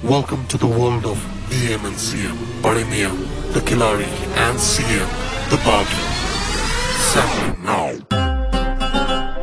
Welcome to the world of VM and CM, Parimia, the Kilari, and CM, the Bagi. Sampling now.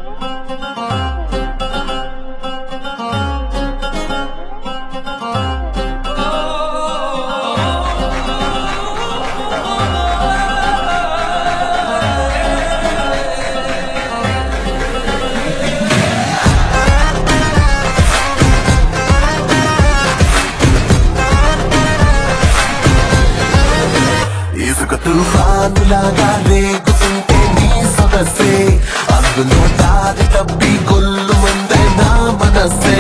ఇసుక తుఫానులాగా రేగుతుంటే నీ సొగసే అందులో దారి తప్పి గొల్లు మందే నా మనసే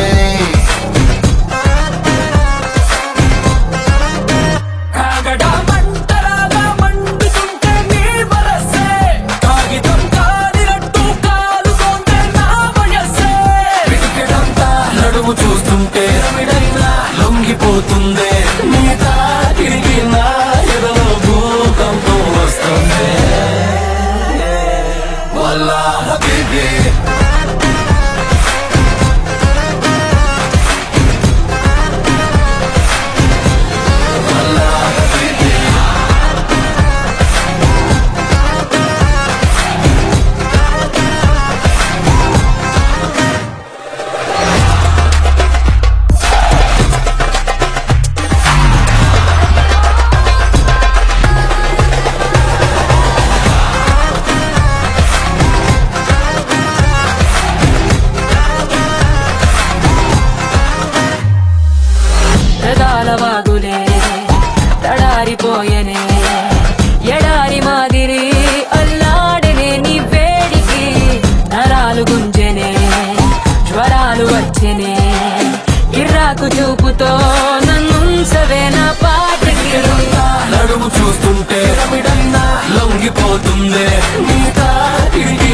కాగడా మంటరాగా మండుతుంటే నీ వరసే కాగితం కాలినట్టు కాలుతోందే నా వయస్సే పిడికెడంతా నడుము చూస్తుంటే రమిడైనా లొంగిపోతుందే మీద తిరిగిన ఎదలో భూకంపం వస్తుంది వల్ల హబీబీ పెదాల వాగులే తడారిపోయనే ఎడారి మాదిరి అల్లాడనే నీ వేడికి నరాలు గుంజెనే జ్వరాలు వచ్చెనే ఇర్రాకు చూపుతో నన్నుంచవే నా పాటకి నడుము చూస్తుంటే రమిడైనా లొంగిపోతుందే నీతా తిరిగి